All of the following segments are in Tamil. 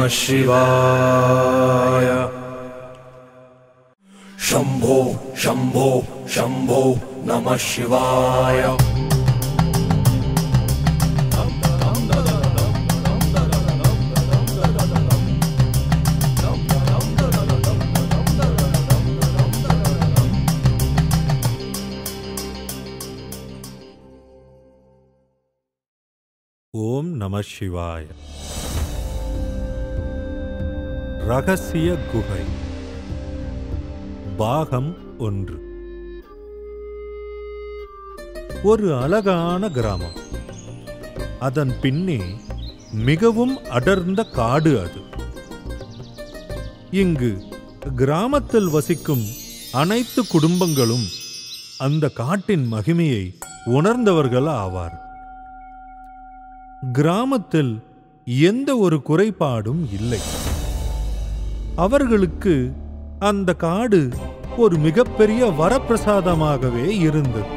शिवाय शम्भो शम्भो शम्भो नमः शिवाय ஓம் நம சிவாய ரகசிய குகை பாகம் ஒன்று ஒரு அழகான கிராமம் அதன் பின்னே மிகவும் அடர்ந்த காடு அது இங்கு கிராமத்தில் வசிக்கும் அனைத்து குடும்பங்களும் அந்த காட்டின் மகிமையை உணர்ந்தவர்கள் ஆவார் கிராமத்தில் எந்த ஒரு குறைபாடும் இல்லை அவர்களுக்கு அந்த காடு ஒரு மிகப்பெரிய வரப்பிரசாதமாகவே இருந்தது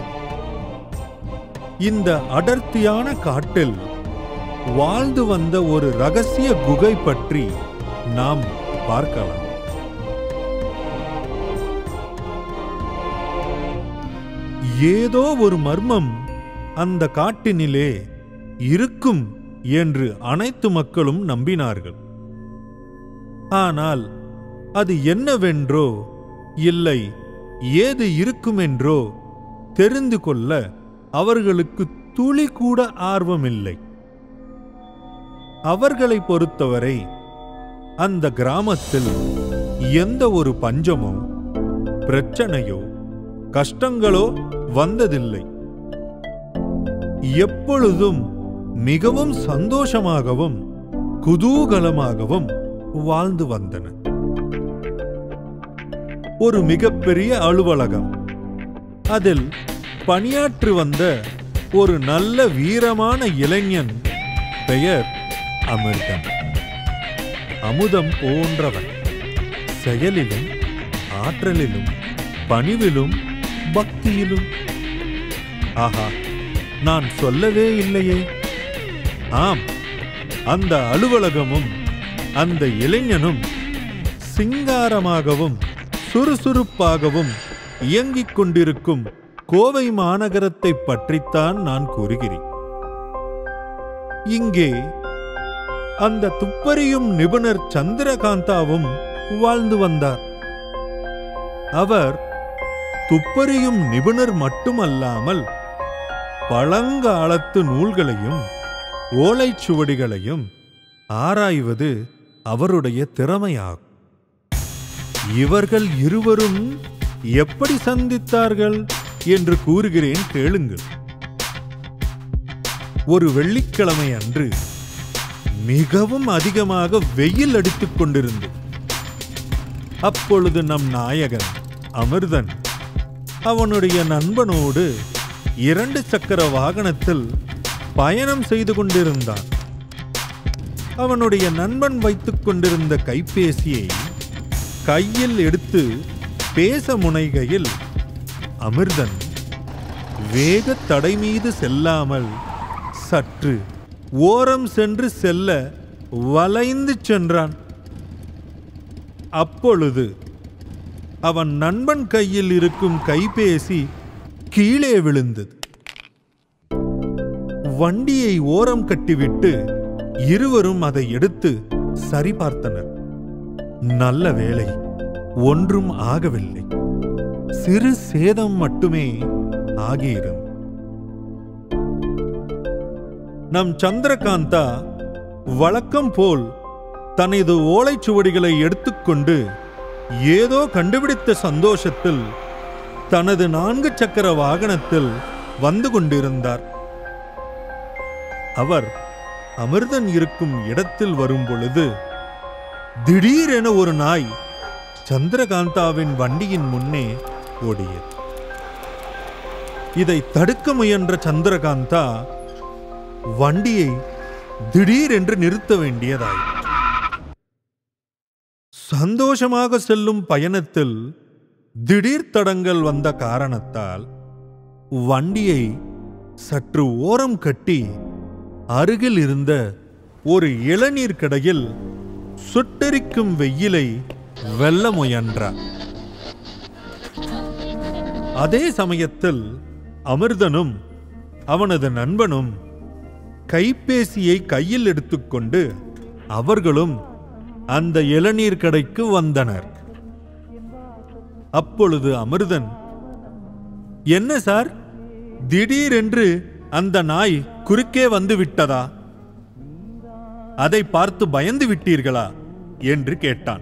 இந்த அடர்த்தியான காட்டில் வாழ்ந்து வந்த ஒரு ரகசிய குகை பற்றி நாம் பார்க்கலாம் ஏதோ ஒரு மர்மம் அந்த காட்டினிலே இருக்கும் என்று அனைத்து மக்களும் நம்பினார்கள் ஆனால் அது என்னவென்றோ இல்லை ஏது இருக்குமென்றோ தெரிந்து கொள்ள அவர்களுக்கு துளி கூட ஆர்வமில்லை அவர்களை பொறுத்தவரை அந்த கிராமத்தில் எந்த ஒரு பஞ்சமோ பிரச்சனையோ கஷ்டங்களோ வந்ததில்லை எப்பொழுதும் மிகவும் சந்தோஷமாகவும் குதூகலமாகவும் வாழ்ந்து வந்தன ஒரு மிகப்பெரிய அலுவலகம் அதில் பணியாற்றி வந்த ஒரு நல்ல வீரமான இளைஞன் பெயர் அமிர்தம் அமுதம் போன்றவன் செயலிலும் ஆற்றலிலும் பணிவிலும் பக்தியிலும் ஆஹா நான் சொல்லவே இல்லையே ஆம் அந்த அலுவலகமும் அந்த இளைஞனும் சிங்காரமாகவும் சுறுசுறுப்பாகவும் இயங்கிக் கொண்டிருக்கும் கோவை மாநகரத்தை பற்றித்தான் நான் கூறுகிறேன் இங்கே அந்த துப்பறியும் நிபுணர் சந்திரகாந்தாவும் வாழ்ந்து வந்தார் அவர் துப்பறியும் நிபுணர் மட்டுமல்லாமல் பழங்காலத்து நூல்களையும் ஓலைச்சுவடிகளையும் ஆராய்வது அவருடைய திறமையாகும் இவர்கள் இருவரும் எப்படி சந்தித்தார்கள் என்று கூறுகிறேன் கேளுங்கள் ஒரு வெள்ளிக்கிழமை அன்று மிகவும் அதிகமாக வெயில் அடித்துக் கொண்டிருந்தது அப்பொழுது நம் நாயகன் அமிர்தன் அவனுடைய நண்பனோடு இரண்டு சக்கர வாகனத்தில் பயணம் செய்து கொண்டிருந்தான் அவனுடைய நண்பன் வைத்துக் கொண்டிருந்த கைபேசியை கையில் எடுத்து பேச முனைகையில் அமிர்தன் வேக தடை மீது செல்லாமல் சற்று ஓரம் சென்று செல்ல வளைந்து சென்றான் அப்பொழுது அவன் நண்பன் கையில் இருக்கும் கைபேசி கீழே விழுந்தது வண்டியை ஓரம் கட்டிவிட்டு இருவரும் அதை எடுத்து சரிபார்த்தனர் நல்ல வேளை ஒன்றும் ஆகவில்லை சிறு சேதம் மட்டுமே ஆகியிருந்தது நம் சந்திரகாந்தா வழக்கம் போல் தனது ஓலைச்சுவடிகளை எடுத்துக்கொண்டு ஏதோ கண்டுபிடித்த சந்தோஷத்தில் தனது நான்கு சக்கர வாகனத்தில் வந்து கொண்டிருந்தார் அவர் அமிர்தன் இருக்கும் இடத்தில் வரும் பொழுது திடீரென ஒரு நாய் சந்திரகாந்தாவின் வண்டியின் முன்னே ஓடியது இதை தடுக்க முயன்ற சந்திரகாந்தா வண்டியை திடீரென்று நிறுத்த வேண்டியதாயிற்று சந்தோஷமாக செல்லும் பயணத்தில் திடீர் தடங்கள் வந்த காரணத்தால் வண்டியை சற்று ஓரம் கட்டி அருகில் இருந்த ஒரு இளநீர் கடையில் சுட்டெரிக்கும் வெயிலை வெல்ல முயன்றார் அதே சமயத்தில் அமிர்தனும் அவனது நண்பனும் கைபேசியை கையில் எடுத்துக்கொண்டு அவர்களும் அந்த இளநீர் கடைக்கு வந்தனர் அப்பொழுது அமிர்தன் என்ன சார் திடீரென்று அந்த நாய் குறுக்கே வந்து விட்டதா அதை பார்த்து பயந்து விட்டீர்களா என்று கேட்டான்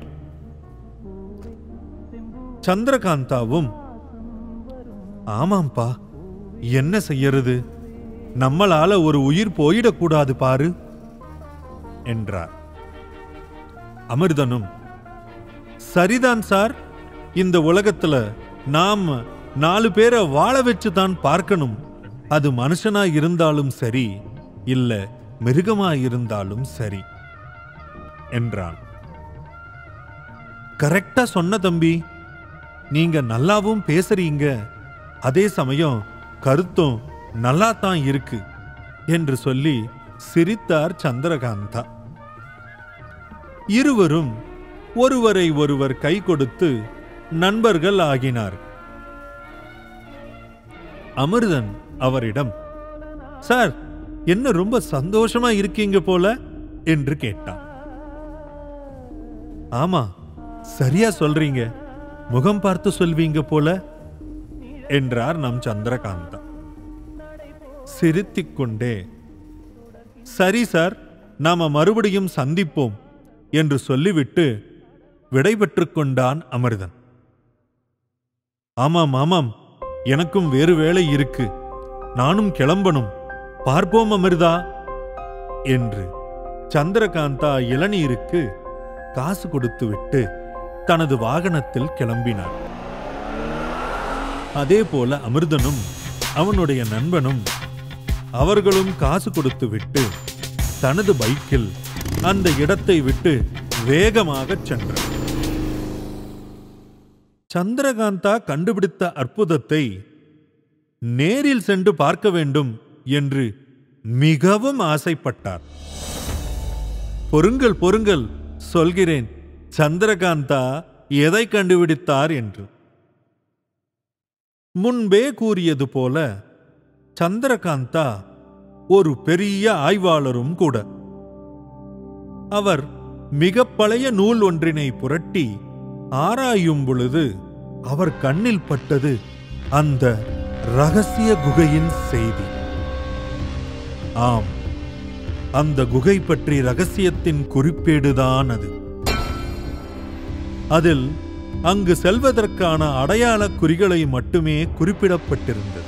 சந்திரகாந்தாவும் ஆமாம்பா என்ன செய்யறது நம்மளால ஒரு உயிர் போயிடக்கூடாது பாரு என்றார் அமிர்தனும் சரிதான் சார் இந்த உலகத்துல நாம் நாலு பேரை வாழ வச்சு தான் பார்க்கணும் அது மனுஷனா இருந்தாலும் சரி இல்ல மிருகமா இருந்தாலும் சரி என்றான் கரெக்டா சொன்ன தம்பி நீங்க நல்லாவும் பேசுறீங்க அதே சமயம் கருத்தும் நல்லா தான் இருக்கு என்று சொல்லி சிரித்தார் சந்திரகாந்தா இருவரும் ஒருவரை ஒருவர் கை கொடுத்து நண்பர்கள் ஆகினார் அமிர்தன் அவரிடம் சார் என்ன ரொம்ப சந்தோஷமா இருக்கீங்க போல என்று கேட்டான் ஆமா சரியா சொல்றீங்க முகம் பார்த்து சொல்வீங்க போல என்றார் நம் சந்திரகாந்தா சிரித்துக் கொண்டே சரி சார் நாம மறுபடியும் சந்திப்போம் என்று சொல்லிவிட்டு விடைபெற்றுக் கொண்டான் அமிர்தன் ஆமாம் ஆமாம் எனக்கும் வேறு வேலை இருக்கு நானும் கிளம்பணும் பார்ப்போம் அமிர்தா என்று சந்திரகாந்தா இளநீருக்கு காசு கொடுத்துவிட்டு தனது வாகனத்தில் கிளம்பினார் அதே போல அமிர்தனும் அவனுடைய நண்பனும் அவர்களும் காசு கொடுத்துவிட்டு தனது பைக்கில் அந்த இடத்தை விட்டு வேகமாகச் சென்றார் சந்திரகாந்தா கண்டுபிடித்த அற்புதத்தை நேரில் சென்று பார்க்க வேண்டும் என்று மிகவும் ஆசைப்பட்டார் பொறுங்கள் பொறுங்கள் சொல்கிறேன் சந்திரகாந்தா எதை கண்டுபிடித்தார் என்று முன்பே கூறியது போல சந்திரகாந்தா ஒரு பெரிய ஆய்வாளரும் கூட அவர் மிக பழைய நூல் ஒன்றினை புரட்டி ஆராயும் பொழுது அவர் கண்ணில் பட்டது அந்த ரகசிய குகையின் செய்தி ஆம் அந்த குகை பற்றி ரகசியத்தின் குறிப்பேடுதான் அது அதில் அங்கு செல்வதற்கான அடையாள குறிகளை மட்டுமே குறிப்பிடப்பட்டிருந்தது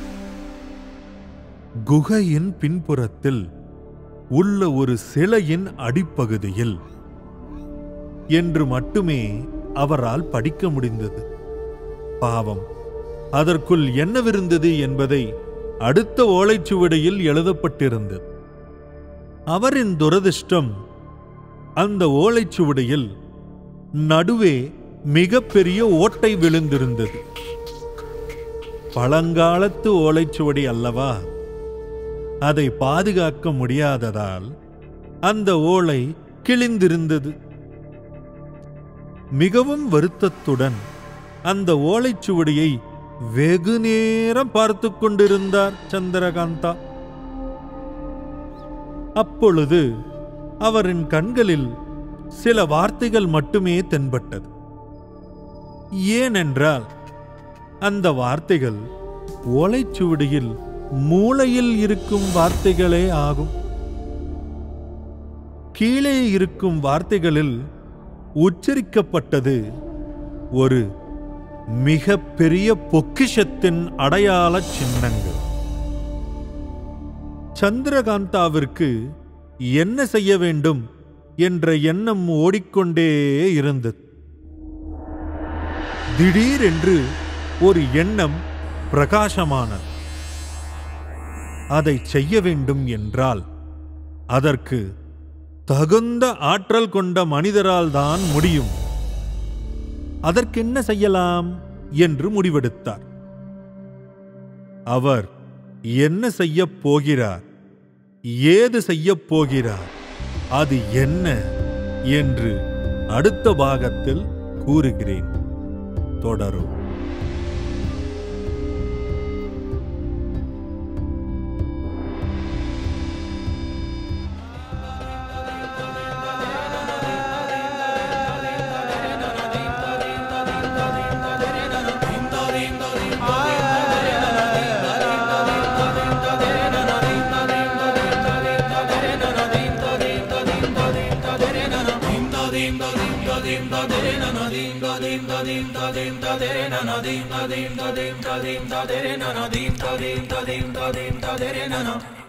குகையின் பின்புறத்தில் உள்ள ஒரு சிலையின் அடிப்பகுதியில் என்று மட்டுமே அவரால் படிக்க முடிந்தது பாவம் அதற்குள் என்னவிருந்தது என்பதை அடுத்த ஓலைச்சுவடியில் எழுதப்பட்டிருந்தது அவரின் துரதிர்ஷ்டம் அந்த ஓலைச்சுவடியில் நடுவே மிகப்பெரிய ஓட்டை விழுந்திருந்தது பழங்காலத்து ஓலைச்சுவடி அல்லவா அதை பாதுகாக்க முடியாததால் அந்த ஓலை கிழிந்திருந்தது மிகவும் வருத்தத்துடன் அந்த ஓலைச்சுவடியை வெகு நேரம் பார்த்து கொண்டிருந்தார் சந்திரகாந்தா அப்பொழுது அவரின் கண்களில் சில வார்த்தைகள் மட்டுமே தென்பட்டது ஏனென்றால் அந்த வார்த்தைகள் ஓலைச்சுவடியில் மூளையில் இருக்கும் வார்த்தைகளே ஆகும் கீழே இருக்கும் வார்த்தைகளில் உச்சரிக்கப்பட்டது ஒரு மிக பெரிய பொக்கிஷத்தின் அடையாள சின்னங்கள் சந்திரகாந்தாவிற்கு என்ன செய்ய வேண்டும் என்ற எண்ணம் ஓடிக்கொண்டே இருந்தது திடீரென்று ஒரு எண்ணம் பிரகாசமானது அதை செய்ய வேண்டும் என்றால் அதற்கு தகுந்த ஆற்றல் கொண்ட மனிதரால் தான் முடியும் அதற்கென்ன செய்யலாம் என்று முடிவெடுத்தார் அவர் என்ன செய்யப் போகிறார் ஏது செய்யப் போகிறார் அது என்ன என்று அடுத்த பாகத்தில் கூறுகிறேன் தொடரும் Nadim,